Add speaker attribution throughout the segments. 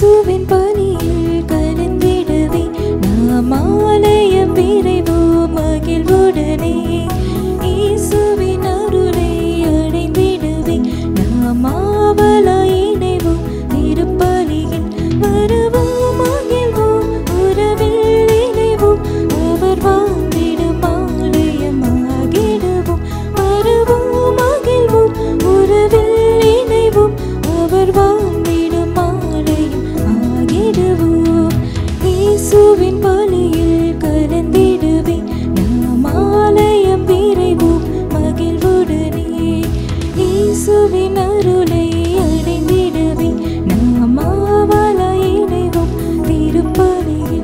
Speaker 1: இயேசுவின் பணியில் கலந்திடவே நாம் ஆலயம் விரைவோம் மகிழ்வுடனே இயேசுவின் அருளை அடைந்திடவே நாம் ஆவலாய் இணைவோம் திருப்பலியில் வருவோம் மகிழ்வோம் உறவில் இணைவோம் அவர் வாழ்ந்திடும் ஆலயமாகிடுவோம் வருவோம் மகிழ்வோம் உறவில் இணைவோம் அவர் வாழ்ந்திடும் ஆலயம் ஆகிடுவோம் இயேசுவின் பலியில் கலந்திடுவே நாம் ஆலயம் விரைவோம் மகிழ்வுடனே இயேசுவின் அருளை அடைந்திடவே நாம் ஆவலாய் இணைவோம் திருப்பலியில்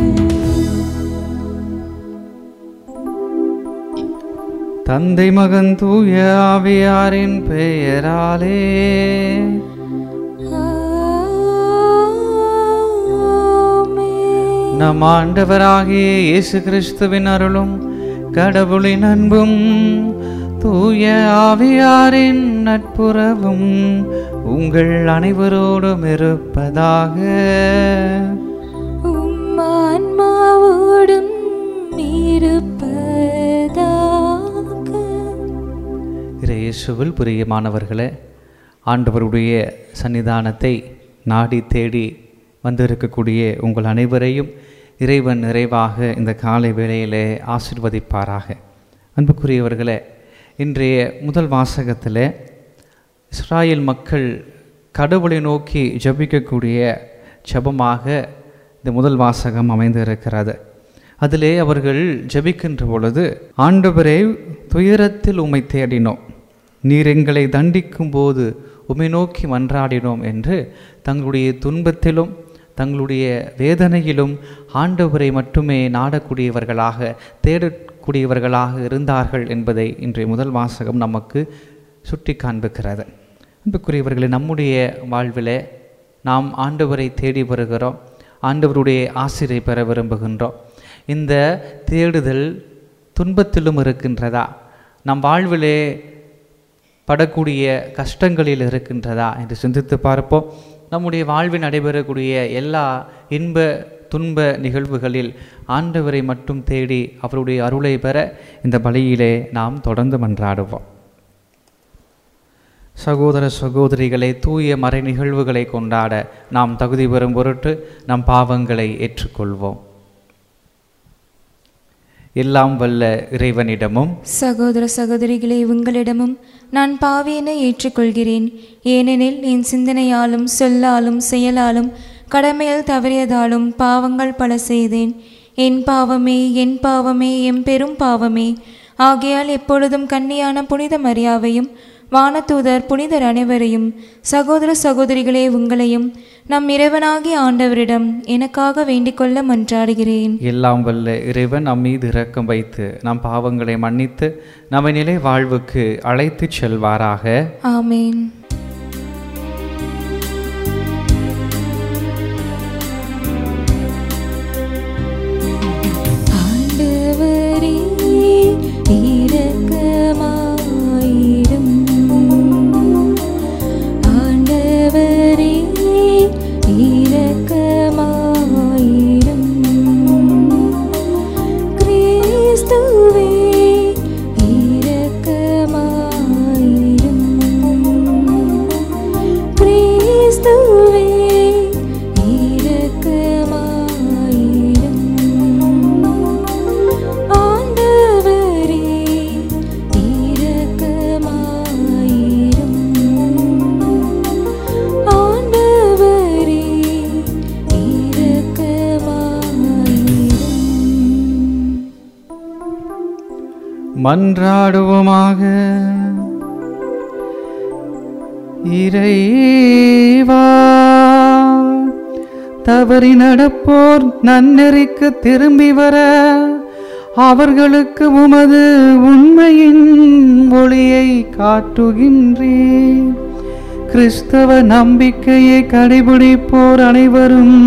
Speaker 2: தந்தை மகன் தூய ஆவியாரின் பெயராலே
Speaker 1: ஆமென்.
Speaker 2: நம் ஆண்டவராகிய இயேசு கிறிஸ்துவின் அருளும் கடவுளின் அன்பும் தூய ஆவியாரின் நட்புறவும் உங்கள் அனைவரோடும் இருப்பதாக
Speaker 1: உம் ஆன்மாவோடும் இருப்பதாக
Speaker 2: இயேசுவில் பிரியமானவர்களே ஆண்டவருடைய சன்னிதானத்தை நாடி தேடி வந்திருக்கக்கூடிய உங்கள் அனைவரையும் இறைவன் நிறைவாக இந்த காலை வேளையிலே ஆசிர்வதிப்பாராக அன்புக்குரியவர்களே இன்றைய முதல் வாசகத்தில் இஸ்ராயேல் மக்கள் கடவுளை நோக்கி ஜெபிக்கக்கூடிய ஜெபமாக இந்த முதல் வாசகம் அமைந்திருக்கிறது அதிலே அவர்கள் ஜெபிக்கின்ற பொழுது ஆண்டவரே துயரத்தில் உம்மை தேடினோம் நீர் எங்களை தண்டிக்கும் போது உம்மை நோக்கி மன்றாடினோம் என்று தங்களுடைய துன்பத்திலும் தங்களுடைய வேதனையிலும் ஆண்டவரை மட்டுமே நாடக்கூடியவர்களாக தேடக்கூடியவர்களாக இருந்தார்கள் என்பதை இன்றைய முதல் வாசகம் நமக்கு சுட்டி காண்பிக்கிறது அன்புக்குரியவர்களே நம்முடைய வாழ்விலே நாம் ஆண்டவரை தேடி வருகிறோம் ஆண்டவருடைய ஆசிரை பெற விரும்புகின்றோம் இந்த தேடுதல் துன்பத்திலும் இருக்கின்றதா நம் வாழ்விலே படக்கூடிய கஷ்டங்களில் இருக்கின்றதா என்று சிந்தித்து பார்ப்போம் நம்முடைய வாழ்வில் நடைபெறக்கூடிய எல்லா இன்ப துன்ப நிகழ்வுகளில் ஆண்டவரை மட்டும் தேடி அவருடைய அருளை பெற இந்த பலியிலே நாம் தொடர்ந்து மன்றாடுவோம் சகோதர சகோதரிகளை தூய மறை நிகழ்வுகளை கொண்டாட நாம் தகுதி பெறும் பொருட்டு நம் பாவங்களை ஏற்றுக்கொள்வோம் எல்லாம் வல்ல இறைவனிடமும்
Speaker 1: சகோதர சகோதரிகளே உங்களிடமும் நான் பாவியனை ஏற்றுக்கொள்கிறேன் ஏனெனில் என் சிந்தனையாலும் சொல்லாலும் செயலாலும் கடமையில் தவறியதாலும் பாவங்கள் பல செய்தேன் என் பாவமே என் பாவமே என் பெரும் பாவமே ஆகையால் எப்பொழுதும் கன்னியான புனித மரியாவையும் வானதூதர் புனிதர் அனைவரையும் சகோதர சகோதரிகளே உங்களையும் நம் இறைவனாகிய ஆண்டவரிடம் எனக்காக வேண்டிக்கொள்ள மன்றாடுகிறேன்
Speaker 2: எல்லாம் வல்ல இறைவன் நம் மீது இரக்கம் வைத்து நம் பாவங்களை மன்னித்து நம்மை நிலை வாழ்வுக்கு அழைத்துச் செல்வாராக
Speaker 1: ஆமேன் ஆண்டவரே இரக்கமாயிரும் ஆண்டவரே இரக்கமாயிரும் கிறிஸ்துவே இரக்கமாயிரும் கிறிஸ்துவே இரக்கமாயிரும் ஆண்டவரே இரக்கமாயிரும் ஆண்டவரே இரக்கமாயிரும்
Speaker 2: மன்றாடுவோமாக இறைவா தவறி நடப்போர் நன்னெறிக்கு திரும்பி வர அவர்களுக்கு உமது உண்மையின் ஒளியை காட்டுகின்றேன் கிறிஸ்தவ நம்பிக்கையை கடைபிடிப்போர் அனைவரும்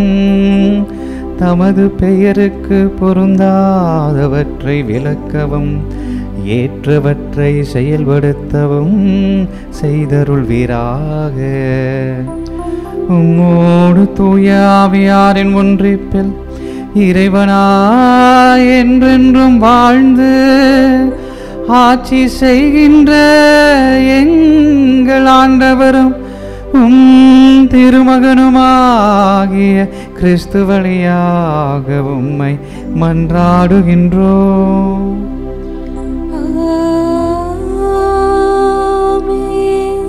Speaker 2: தமது பெயருக்கு பொருந்தாதவற்றை விளக்கவும் ஏற்றவற்றை செயல்படுத்தவும் செய்தருள்வீராக உம்மோடு தூய ஆவியாரின் ஒன்றிப்பில் இறைவனாய் என்றென்றும் வாழ்ந்து ஆட்சி செய்கின்ற எங்கள் ஆண்டவரும் உம் திருமகனுமாகிய கிறிஸ்து வழியாக உம்மை மன்றாடுகின்றோம்
Speaker 1: ஆமென்.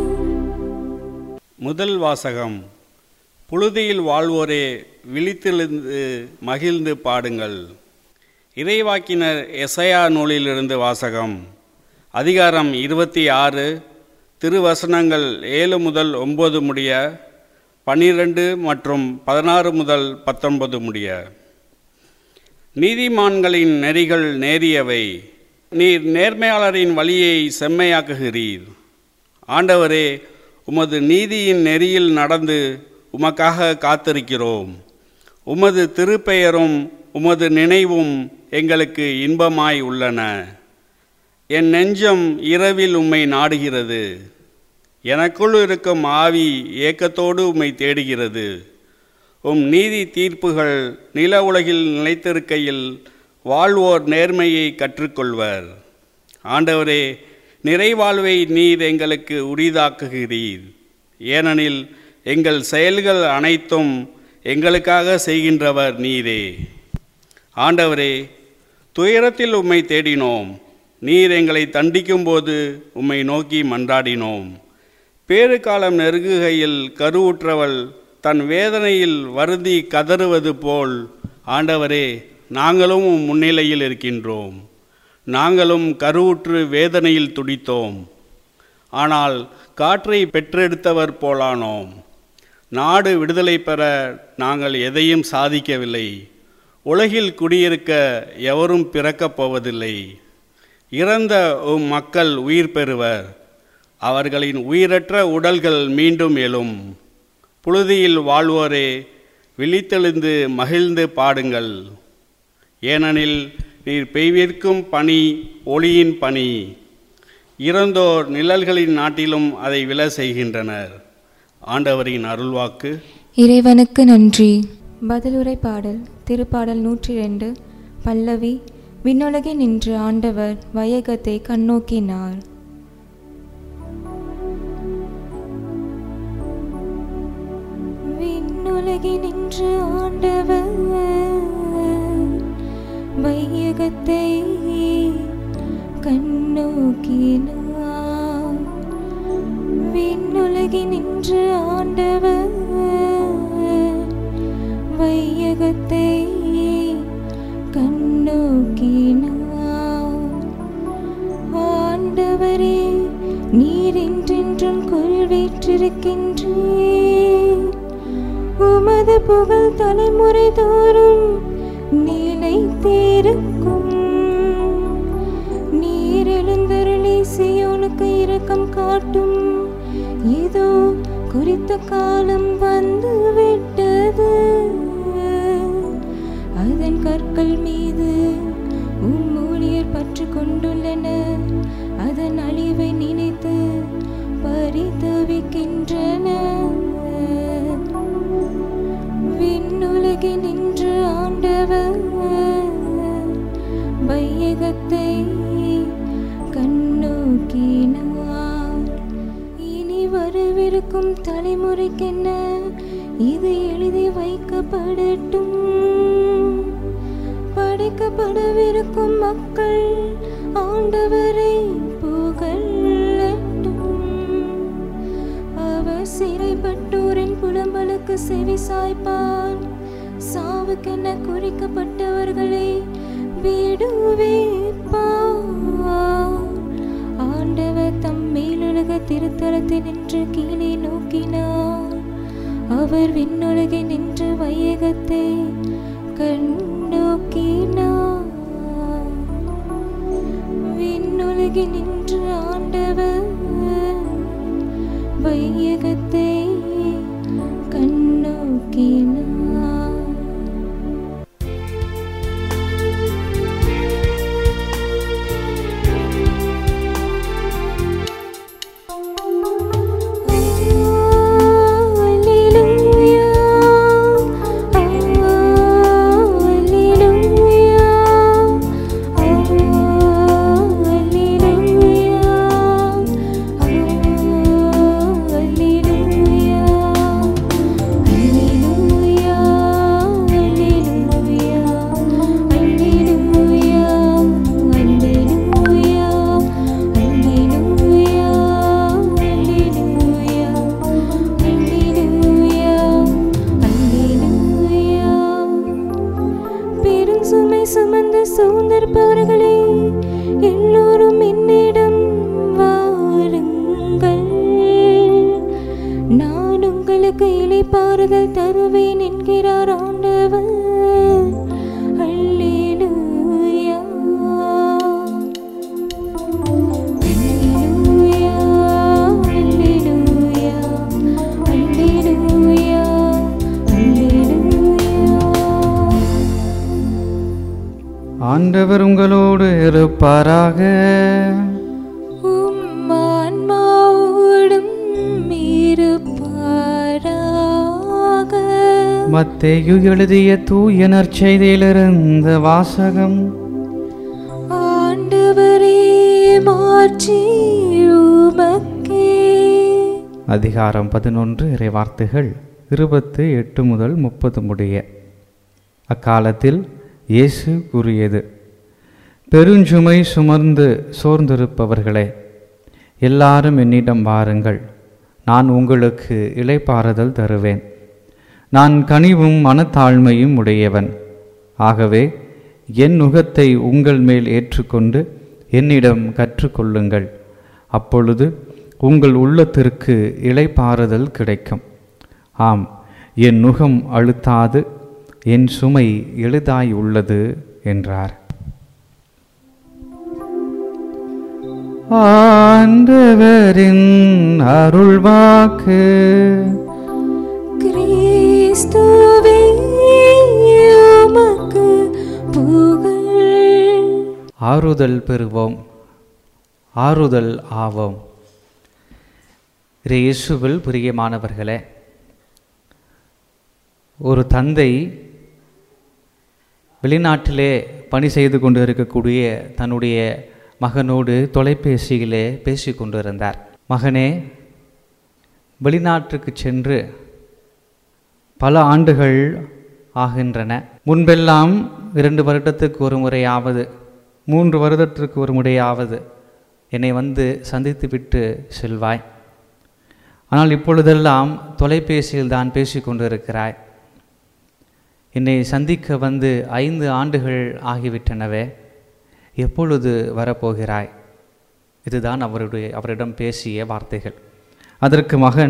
Speaker 3: முதல் வாசகம் புழுதியில் வாழ்வோரே விழித்தெழுந்து மகிழ்ந்து பாடுங்கள் இறைவாக்கினர் எசையா நூலிலிருந்து வாசகம் அதிகாரம் இருபத்தி ஆறு திருவசனங்கள் ஏழு முதல் ஒன்பது முடிய பன்னிரண்டு மற்றும் பதினாறு முதல் பத்தொன்பது முடிய நீதிமான்களின் நெறிகள் நேரியவை நீர் நேர்மையாளரின் வழியை செம்மையாக்குகிறீர் ஆண்டவரே உமது நீதியின் நெறியில் நடந்து உமக்காக காத்திருக்கிறோம் உமது திருப்பெயரும் உமது நினைவும் எங்களுக்கு இன்பமாய் உள்ளன என் நெஞ்சம் இரவில் உம்மை நாடுகிறது எனக்குள் இருக்கும் ஆவி ஏக்கத்தோடு உம்மை தேடுகிறது உம் நீதி தீர்ப்புகள் நில உலகில் நிலைத்திருக்கையில் வாழ்வோர் நேர்மையை கற்றுக்கொள்வர் ஆண்டவரே நிறைவாழ்வை நீர் எங்களுக்கு உரிதாக்குகிறீர் ஏனெனில் எங்கள் செயல்கள் அனைத்தும் எங்களுக்காக செய்கின்றவர் நீரே ஆண்டவரே துயரத்தில் உம்மை தேடினோம் நீர் எங்களை தண்டிக்கும்போது உம்மை நோக்கி மன்றாடினோம் பேறு காலம் நெருங்குகையில் கருவுற்றவள் தன் வேதனையில் வருந்தி கதறுவது போல் ஆண்டவரே நாங்களும் உம் முன்னிலையில் இருக்கின்றோம் நாங்களும் கருவுற்று வேதனையில் துடித்தோம் ஆனால் காற்றை பெற்றெடுத்தவர் போலானோம் நாடு விடுதலை பெற நாங்கள் எதையும் சாதிக்கவில்லை உலகில் குடியிருக்க எவரும் பிறக்கப் போவதில்லை இறந்த உம் மக்கள் உயிர் பெறுவர் அவர்களின் உயிரற்ற உடல்கள் மீண்டும் எழும் புழுதியில் வாழ்வோரே விழித்தெழுந்து மகிழ்ந்து பாடுங்கள் ஏனெனில் நீர் பெய்விற்கும் பனி ஒளியின் பனி இறந்தோர் நிழல்களின் நாட்டிலும் அதை விழ செய்கின்றனர் ஆண்டவரின் அருள்வாக்கு
Speaker 1: இறைவனுக்கு நன்றி பதிலுரை பாடல் திருப்பாடல் நூற்றி ரெண்டு பல்லவி விண்ணுலகே நின்று ஆண்டவர் வையகத்தை கண்ணோக்கினார் விண்ணுலகே நின்று ஆண்டவர் வையகத்தை கண்ணோக்கினார் விண்ணுலகி நின்று ஆண்டவர் வையகத்தை கண்ணோக்கினார் ஆண்டவரே நீர் என்றென்றும் கொள்வேற்றிருக்கின்றீர் உமது புகழ் தலைமுறை தோறும் நிலைத்திருக்கும் நீர் எழுந்தருளி சியோனுக்கு இரக்கம் காட்டும் இதோ குறித்த காலம் வந்து விட்டது அதன் கற்கள் மீது உம் ஊழியர் பற்று கொண்டுள்ளனர் அதன் அழிவை நினைத்து பரிதவிக்கின்றனர் விண்ணுலகி நின்று ஆண்டவர் வையகத்தை கண்ணோக்கினார் இனி வரவிருக்கும் தலைமுறைக்கென்ன இது எழுதி வைக்கப்படட்டும் படைக்கப்படவிருக்கும் மக்கள் ஆண்டவரை புகழட்டும் அவர் சிறைப்பட்டோரின் புலம்பலுக்கு செவி சாய்ப்பார் சாவுக்கென குறிக்கப்பட்டவர்களை விடுவிப்பார் ஆண்டவர் தம் மேலுலக திருத்தலத்தில் நின்று கீழே நோக்கினார் அவர் விண்ணுலகை நின்று வையகத்தை கண்ணோக்கினார் விண்ணுலகி நின்று ஆண்டவர் வையகத்தை கண்ணோக்கினார் Alleluia. சோர்ந்திருப்பவர்களே எல்லோரும் என்னிடம் வாருங்கள் நான் உங்களுக்கு இளைப்பாறுதல் தருவேன் என்கிறார் ஆண்டவர் அல்லேலூயா அல்லேலூயா அல்லேலூயா அல்லேலூயா அல்லேலூயா
Speaker 2: ஆண்டவர் உங்களோடு இருப்பாராக
Speaker 1: உம் ஆன்மாவோடும் இருப்பாராக
Speaker 2: மத்தேயு எழுதிய தூய நற்செய்தியிலிருந்து வாசகம்
Speaker 1: ஆண்டவரே மாற்றி உமக்கே
Speaker 2: அதிகாரம் பதினொன்று இறைவார்த்தைகள் இருபத்து எட்டு முதல் முப்பது முடிய அக்காலத்தில் இயேசு கூறியது பெருஞ்சுமை சுமர்ந்து சோர்ந்திருப்பவர்களே எல்லாரும் என்னிடம் வாருங்கள் நான் உங்களுக்கு இளைப்பாறுதல் தருவேன் நான் கனிவும் மனத்தாழ்மையும் உடையவன் ஆகவே என் நுகத்தை உங்கள் மேல் ஏற்றுக்கொண்டு என்னிடம் கற்றுக்கொள்ளுங்கள் அப்பொழுது உங்கள் உள்ளத்திற்கு இளைப்பாறுதல் கிடைக்கும் ஆம் என் நுகம் அழுத்தாது என் சுமை எளிதாய் உள்ளது என்றார் ஆண்டவரின் அருள்வாக்கு
Speaker 1: கிறிஸ்துவே உமக்கு புகழ்
Speaker 2: ஆறுதல் பெறுவோம் ஆறுதல் ஆவோம் இறை இயேசுவில் பிரியமானவர்களே ஒரு தந்தை வெளிநாட்டிலே பணி செய்து கொண்டு இருக்கக்கூடிய தன்னுடைய மகனோடு தொலைபேசியிலே பேசி கொண்டிருந்தார் மகனே வெளிநாட்டுக்கு சென்று பல ஆண்டுகள் ஆகின்றன முன்பெல்லாம் இரண்டு வருடத்துக்கு ஒரு முறையாவது மூன்று வருடத்திற்கு ஒரு முறையாவது என்னை வந்து சந்தித்து விட்டு செல்வாய் ஆனால் இப்பொழுதெல்லாம் தொலைபேசியில் தான் பேசி கொண்டிருக்கிறாய் என்னை சந்திக்க வந்து ஐந்து ஆண்டுகள் ஆகிவிட்டனவே எப்பொழுது வரப்போகிறாய் இதுதான் அவருடைய அவரிடம் பேசிய வார்த்தைகள் அதற்கு மகன்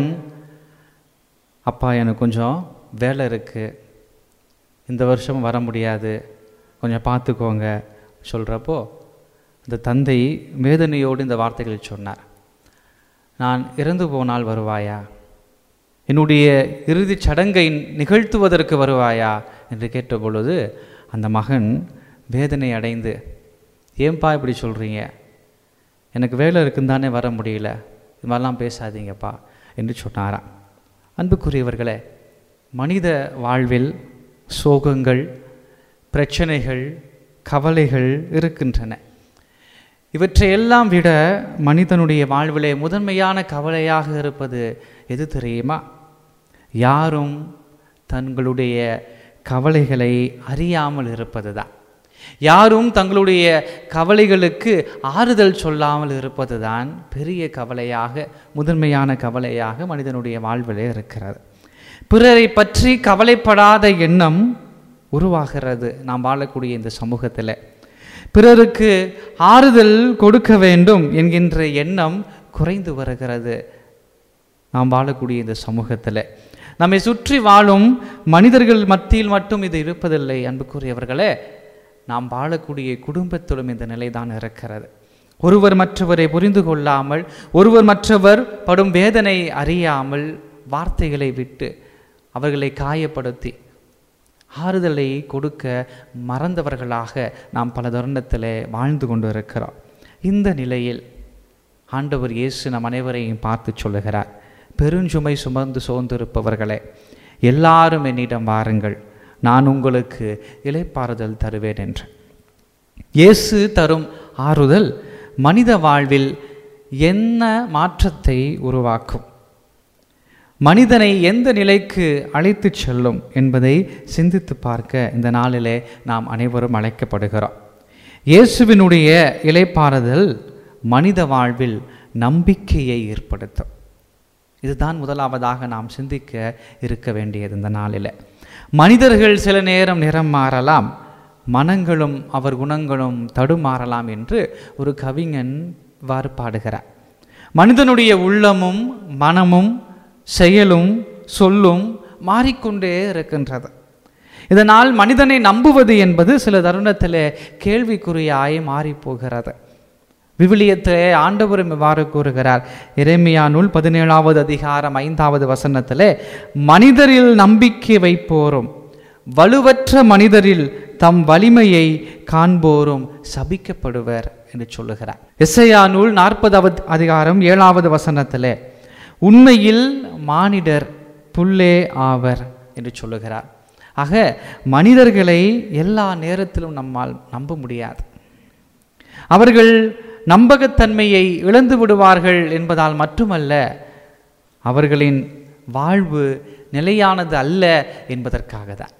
Speaker 2: அப்பா எனக்கு கொஞ்சம் வேலை இருக்குது இந்த வருஷம் வர முடியாது கொஞ்சம் பார்த்துக்கோங்க சொல்கிறப்போ இந்த தந்தை வேதனையோடு இந்த வார்த்தைகளை சொன்னார் நான் இறந்து போனால் வருவாயா என்னுடைய இறுதிச் சடங்கை நிகழ்த்துவதற்கு வருவாயா என்று கேட்டபொழுது அந்த மகன் வேதனை அடைந்து ஏன்பா இப்படி சொல்கிறீங்க எனக்கு வேலை இருக்குன்னு தானே வர முடியல இது மாதிரிலாம் பேசாதீங்கப்பா என்று சொன்னாராம் அன்புக்குரியவர்களே மனித வாழ்வில் சோகங்கள் பிரச்சனைகள் கவலைகள் இருக்கின்றன இவற்றையெல்லாம் விட மனிதனுடைய வாழ்விலே முதன்மையான கவலையாக இருப்பது எது தெரியுமா யாரும் தங்களுடைய கவலைகளை அறியாமல் இருப்பது தான் யாரும் தங்களுடைய கவலைகளுக்கு ஆறுதல் சொல்லாமல் இருப்பது தான் பெரிய கவலையாக முதன்மையான கவலையாக மனிதனுடைய வாழ்விலே இருக்கிறது பிறரை பற்றி கவலைப்படாத எண்ணம் உருவாகிறது நாம் வாழக்கூடிய இந்த சமூகத்தில் பிறருக்கு ஆறுதல் கொடுக்க வேண்டும் என்கின்ற எண்ணம் குறைந்து வருகிறது நாம் வாழக்கூடிய இந்த சமூகத்தில் நம்மை சுற்றி வாழும் மனிதர்கள் மத்தியில் மட்டும் இது இருப்பதில்லை அன்புக்குரியவர்களே நாம் வாழக்கூடிய குடும்பத்திலும் இந்த நிலைதான் இருக்கிறது ஒருவர் மற்றவரை புரிந்து கொள்ளாமல் ஒருவர் மற்றவர் படும் வேதனை அறியாமல் வார்த்தைகளை விட்டு அவர்களை காயப்படுத்தி ஆறுதலை கொடுக்க மறந்தவர்களாக நாம் பல தருணத்தில் வாழ்ந்து கொண்டு இருக்கிறோம் இந்த நிலையில் ஆண்டவர் இயேசு நம் அனைவரையும் பார்த்து சொல்லுகிறார் பெருஞ்சுமை சுமந்து சோர்ந்திருப்பவர்களே எல்லாரும் என்னிடம் வாருங்கள் நான் உங்களுக்கு இலைப்பாறுதல் தருவேன் என்று இயேசு தரும் ஆறுதல் மனித வாழ்வில் என்ன மாற்றத்தை உருவாக்கும் மனிதனை எந்த நிலைக்கு அழைத்துச் செல்லும் என்பதை சிந்தித்து பார்க்க இந்த நாளிலே நாம் அனைவரும் அழைக்கப்படுகிறோம் இயேசுவினுடைய இலைப்பாறுதல் மனித வாழ்வில் நம்பிக்கையை ஏற்படுத்தும் இதுதான் முதலாவதாக நாம் சிந்திக்க இருக்க வேண்டியது இந்த நாளில் மனிதர்கள் சில நேரம் நிறம் மாறலாம் மனங்களும் அவர் குணங்களும் தடுமாறலாம் என்று ஒரு கவிஞன் இவ்வாறு பாடுகிறார் மனிதனுடைய உள்ளமும் மனமும் செயலும் சொல்லும் மாறிக்கொண்டே இருக்கின்றது இதனால் மனிதனை நம்புவது என்பது சில தருணத்தில் கேள்விக்குறியாய் மாறி போகிறது விவிலியத்திலே ஆண்டவரும் இவ்வாறு கூறுகிறார் இறைமையா நூல் பதினேழாவது அதிகாரம் ஐந்தாவது வசனத்திலே மனிதரில் நம்பிக்கை வைப்போரும் வலுவற்ற மனிதரில் தம் வலிமையை காண்போரும் சபிக்கப்படுவர் என்று சொல்லுகிறார் எஸ்ஐயா நூல் நாற்பதாவது அதிகாரம் ஏழாவது வசனத்திலே உண்மையில் மானிடர் புல்லே ஆவர் என்று சொல்லுகிறார் ஆக மனிதர்களை எல்லா நேரத்திலும் நம்மால் நம்ப முடியாது அவர்கள் நம்பகத்தன்மையை இழந்து விடுவார்கள் என்பதால் மட்டுமல்ல அவர்களின் வாழ்வு நிலையானது அல்ல என்பதற்காக தான்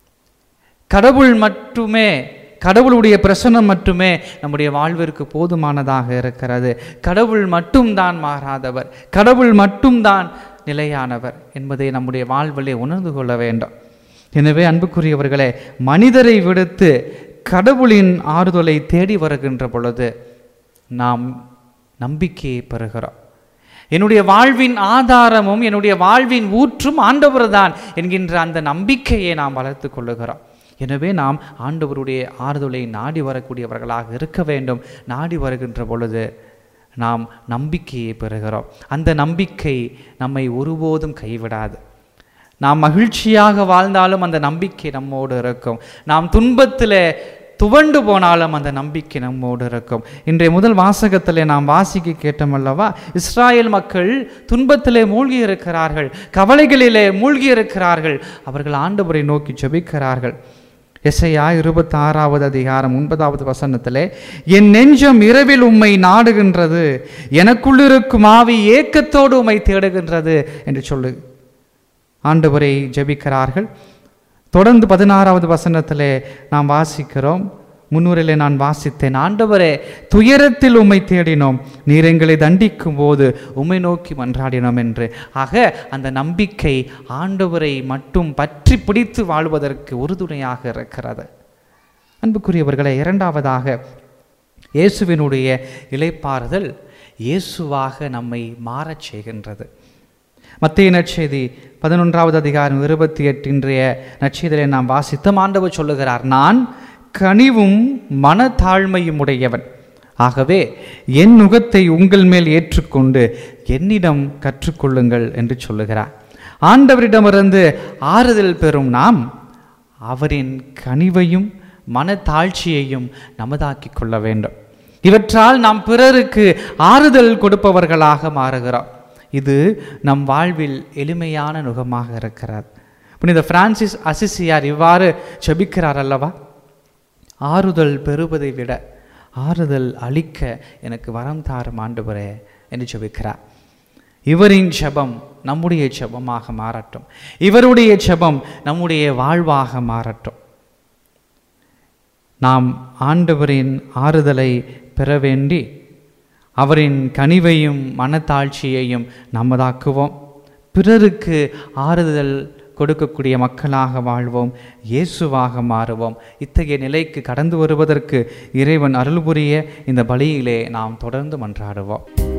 Speaker 2: கடவுள் மட்டுமே கடவுளுடைய பிரசனம் மட்டுமே நம்முடைய வாழ்விற்கு போதுமானதாக இருக்கிறது கடவுள் மட்டும்தான் மாறாதவர் கடவுள் மட்டும்தான் நிலையானவர் என்பதை நம்முடைய வாழ்விலே உணர்ந்து கொள்ள வேண்டும் எனவே அன்புக்குரியவர்களே மனிதரை விடுத்து கடவுளின் ஆறுதலை தேடி வருகின்ற பொழுது நாம் நம்பிக்கையை பெறுகிறோம் என்னுடைய வாழ்வின் ஆதாரமும் என்னுடைய வாழ்வின் ஊற்றும் ஆண்டவர் தான் என்கின்ற அந்த நம்பிக்கையை நாம் வளர்த்து கொள்ளுகிறோம் எனவே நாம் ஆண்டவருடைய ஆறுதலை நாடி வரக்கூடியவர்களாக இருக்க வேண்டும் நாடி வருகின்ற பொழுது நாம் நம்பிக்கையை பெறுகிறோம் அந்த நம்பிக்கை நம்மை ஒருபோதும் கைவிடாது நாம் மகிழ்ச்சியாக வாழ்ந்தாலும் அந்த நம்பிக்கை நம்மோடு இருக்கும் நாம் துன்பத்தில் துவண்டு போனாலும் அந்த நம்பிக்கை நம்மோடு இருக்கும் இன்றைய முதல் வாசகத்திலே நாம் வாசிக்க கேட்டோம் அல்லவா இஸ்ராயேல் மக்கள் துன்பத்திலே மூழ்கி இருக்கிறார்கள் கவலைகளிலே மூழ்கி இருக்கிறார்கள் அவர்கள் ஆண்டவரை நோக்கி ஜெபிக்கிறார்கள் எஸ்ஐயா இருபத்தி ஆறாவது அதிகாரம் ஒன்பதாவது வசனத்திலே என் நெஞ்சம் இரவில் உம்மை நாடுகின்றது எனக்குள்ளிருக்கும் ஆவி ஏக்கத்தோடு உம்மை தேடுகின்றது என்று சொல்லு ஆண்டவரை ஜெபிக்கிறார்கள் தொடர்ந்து பதினாறாவது வசனத்திலே நாம் வாசிக்கிறோம் முன்னுரையிலே நான் வாசித்தேன் ஆண்டவரே துயரத்தில் உம்மை தேடினோம் நீர் எங்களை தண்டிக்கும் போது உம்மை நோக்கி மன்றாடினோம் என்று ஆக அந்த நம்பிக்கை ஆண்டவரை மட்டும் பற்றி பிடித்து வாழ்வதற்கு உறுதுணையாக இருக்கிறது அன்புக்குரியவர்களை இரண்டாவதாக இயேசுவினுடைய இலைப்பாறுதல் இயேசுவாக நம்மை மாறச் செய்கின்றது மத்திய நற்செய்தி பதினொன்றாவது அதிகாரம் இருபத்தி எட்டு இன்றைய நற்செய்தியை நாம் வாசித்தோம் ஆண்டவர் சொல்லுகிறார் நான் கனிவும் மனத்தாழ்மையும் உடையவன் ஆகவே என் நுகத்தை உங்கள் மேல் ஏற்றுக்கொண்டு என்னிடம் கற்றுக்கொள்ளுங்கள் என்று சொல்லுகிறார் ஆண்டவரிடமிருந்து ஆறுதல் பெறும் நாம் அவரின் கனிவையும் மனத்தாழ்ச்சியையும் நமதாக்கிக் கொள்ள வேண்டும் இவற்றால் நாம் பிறருக்கு ஆறுதல் கொடுப்பவர்களாக மாறுகிறோம் இது நம் வாழ்வில் எளிமையான நுகமாக இருக்கிறது புனித பிரான்சிஸ் அசிசியார் இவ்வாறு செபிக்கிறார் அல்லவா ஆறுதல் பெறுவதை விட ஆறுதல் அளிக்க எனக்கு வரம் தாரும் ஆண்டவரே என்று செபிக்கிறார் இவரின் ஜெபம் நம்முடைய ஜெபமாக மாறட்டும் இவருடைய ஜெபம் நம்முடைய வாழ்வாக மாறட்டும் நாம் ஆண்டவரின் ஆறுதலை பெற வேண்டி அவரின் கனிவையும் மனத்தாழ்ச்சியையும் நமதாக்குவோம் பிறருக்கு ஆறுதல் கொடுக்கக்கூடிய மக்களாக வாழ்வோம் இயேசுவாக மாறுவோம் இத்தகைய நிலைக்கு கடந்து வருவதற்கு இறைவன் அருள் புரிய இந்த பலியிலே நாம் தொடர்ந்து மன்றாடுவோம்